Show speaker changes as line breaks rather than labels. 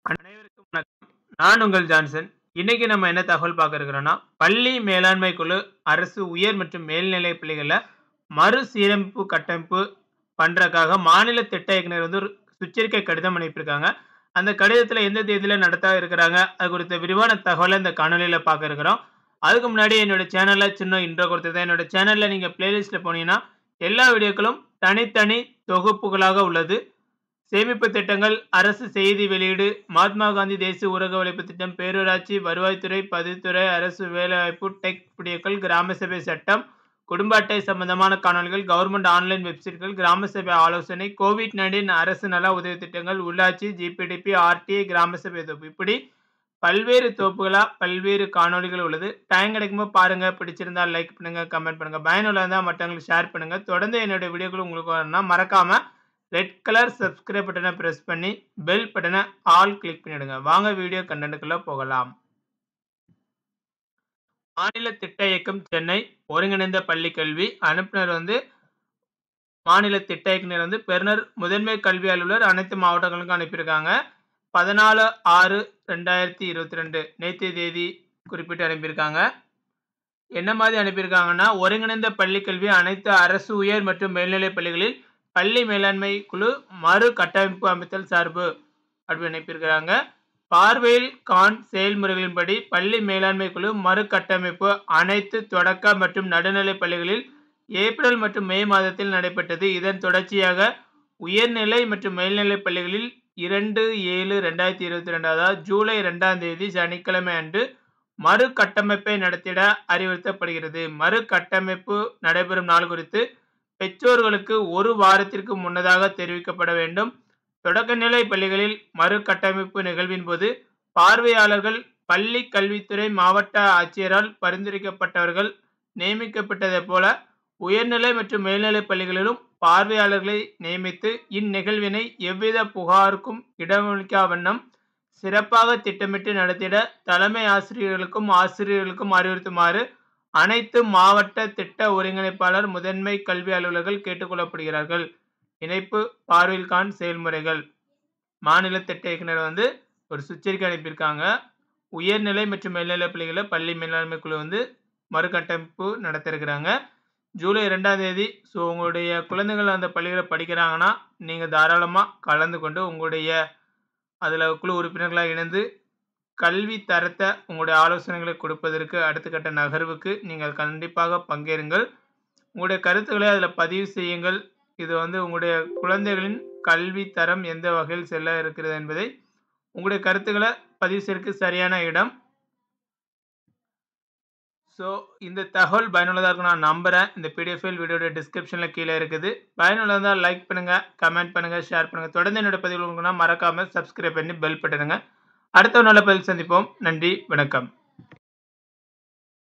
அனைவருக்கும் வணக்கம். நான் உங்கள் ஜான்சன். இன்னைக்கு நம்ம என்ன தகவல் பார்க்க இருக்கிறோம்னா, பள்ளி மேலாண்மை குழு அரசு உயர் மற்றும் மேல்நிலைப் பள்ளிகள்ல மறுசீரமைப்பு கட்டமைப்பு பண்றதுக்காக மாநில திட்ட இயக்குனர் வந்து ஒரு சுற்றறிக்கை கடிதம் அனுப்பியிருக்காங்க. அந்த கடிதத்தில எந்த தேதியில நடத்த இருக்கிறாங்க, அது குறித்த விரிவான தகவல இந்த காணொளியில பார்க்க இருக்கிறோம். அதுக்கு முன்னாடி என்னோட சேனல்ல சின்ன இன்ட்ரோ கொடுத்திருந்தேன். என்னோட சேனல்ல நீங்க பிளேலிஸ்ட்ல போனீங்கன்னா, எல்லா வீடியோக்களும் தனித்தனி தொகுப்புகளாக உள்ளது. சேமிப்பு திட்டங்கள், அரசு செய்தி வெளியீடு, மகாத்மா காந்தி தேசிய ஊரக உழைப்பு திட்டம், பேரூராட்சி, வருவாய்த்துறை, பதிவுத்துறை, அரசு வேலைவாய்ப்பு, டெக் வீடியோக்கள், கிராம சபை சட்டம், குடும்ப அட்டை சம்பந்தமான காணொளிகள், கவர்ன்மெண்ட் ஆன்லைன் வெப்சைட்கள், கிராம சபை ஆலோசனை, கோவிட்-19 அரசு நல உதவி திட்டங்கள், உள்ளாட்சி, ஜிபிடிபி, ஆர்டிஐ, கிராம சபை தொகுப்பு இப்படி பல்வேறு தொகுப்புகளா பல்வேறு காணொளிகள் உள்ளது. டைம் கிடைக்கும்போது பாருங்க. பிடிச்சிருந்தா லைக் பண்ணுங்க, கமெண்ட் பண்ணுங்க. பயனுள்ளதா இருந்தா மற்றவங்களுக்கு ஷேர் பண்ணுங்க. தொடர்ந்து என்னுடைய வீடியோக்கள் உங்களுக்கு வரணும்னா மறக்காம ரெட் கலர் சப்ஸ்கிரைப் பட்டன பிரஸ் பண்ணி, பெல் பட்டன ஆல் கிளிக் பண்ணிடுங்க. வாங்க வீடியோ கன்டென்ட்க்குள்ள போகலாம். மாநில திட்ட இயக்கம் சென்னை ஒருங்கிணைந்த பள்ளி கல்வி அனுப்புனர் வந்து மாநில திட்ட இயக்குனர் வந்து பெறுநர் முதன்மை கல்வி அலுவலர் அனைத்து மாவட்டங்களுக்கும் அனுப்பியிருக்காங்க. 14/6/2022 நேற்றைய தேதி குறிப்பிட்டு அனுப்பியிருக்காங்க. என்ன மாதிரி அனுப்பியிருக்காங்கன்னா, ஒருங்கிணைந்த பள்ளி கல்வி அனைத்து அரசு உயர் மற்றும் மேல்நிலைப் பள்ளிகளில் பள்ளி மேலாண்மை குழு மறு கட்டமைப்பு அமைத்தல் சார்பு அப்படி அனுப்பியிருக்கிறாங்க. பார்வையில் காண் செயல்முறைகளின்படி பள்ளி மேலாண்மை குழு மறுகட்டமைப்பு அனைத்து தொடக்க மற்றும் நடுநிலைப் பள்ளிகளில் ஏப்ரல் மற்றும் மே மாதத்தில் நடைபெற்றது. இதன் தொடர்ச்சியாக உயர்நிலை மற்றும் மேல்நிலைப் பள்ளிகளில் 2/7/2022 அதாவது ஜூலை 2ஆம் தேதி சனிக்கிழமை அன்று மறுகட்டமைப்பை நடத்திட அறிவுறுத்தப்படுகிறது. மறுகட்டமைப்பு நடைபெறும் நாள் குறித்து பெற்றோர்களுக்கு ஒரு வாரத்திற்கு முன்னதாக தெரிவிக்கப்பட வேண்டும். தொடக்கநிலை பள்ளிகளில் மறுகட்டமைப்பு நிகழ்வின் போது பார்வையாளர்கள் பள்ளி கல்வித்துறை மாவட்ட ஆட்சியரால் பரிந்துரைக்கப்பட்டவர்கள் நியமிக்கப்பட்டதைப் போல உயர்நிலை மற்றும் மேல்நிலைப் பள்ளிகளிலும் பார்வையாளர்களை நியமித்து இந்நிகழ்வினை எவ்வித புகாருக்கும் இடமளிக்கா வண்ணம் சிறப்பாக திட்டமிட்டு நடத்திட தலைமை ஆசிரியர்களுக்கும் ஆசிரியர்களுக்கும் அறிவுறுத்துமாறு அனைத்து மாவட்ட திட்ட ஒருங்கிணைப்பாளர், முதன்மை கல்வி அலுவலர்கள் கேட்டுக் கொள்ளப்படுகிறார்கள். இணைப்பு பார்வையில் காண் செயல்முறைகள் மாநில திட்ட இயக்குனர் வந்து ஒரு சுற்றறிக்கை அனுப்பியிருக்காங்க. உயர்நிலை மற்றும் மேல்நிலைப் பள்ளிகளில பள்ளி மேலாண்மை குழு வந்து மறுகட்டமைப்பு நடத்த இருக்கிறாங்க. ஜூலை 2ஆம் தேதி ஸோ உங்களுடைய குழந்தைகள் அந்த பள்ளியில படிக்கிறாங்கன்னா, நீங்க தாராளமா கலந்து கொண்டு உங்களுடைய அதுல குழு உறுப்பினர்களா இணைந்து கல்வி தரத்த உங்களுடைய ஆலோசனைகளை கொடுப்பதற்கு அடுத்த கட்ட நகர்வுக்கு நீங்கள் கண்டிப்பாக பங்கேறுங்கள். உங்களுடைய கருத்துக்களை அதுல பதிவு செய்யுங்கள். இது வந்து உங்களுடைய குழந்தைகளின் கல்வி தரம் எந்த வகையில் செல்ல இருக்கிறது என்பதை உங்களுடைய கருத்துக்கள பதிவு செய்றதுக்கு சரியான இடம். ஸோ இந்த தகவல் பயனுள்ளதா இருக்கும்னு நான் நம்புறேன். இந்த பிடிஎஃப் ஃபைல் வீடியோட டிஸ்கிரிப்ஷன்ல கீழ இருக்குது. பயனுள்ளதா இருந்தா லைக் பண்ணுங்க, கமெண்ட் பண்ணுங்க, ஷேர் பண்ணுங்க. தொடர்ந்து என்னோட பதிவுகள் உங்களுக்கு மறக்காம சப்ஸ்கிரைப் பண்ணி பெல் பட்டனுங்க. அடுத்த ஒரு நல்ல பதிவில் சந்திப்போம். நன்றி, வணக்கம்.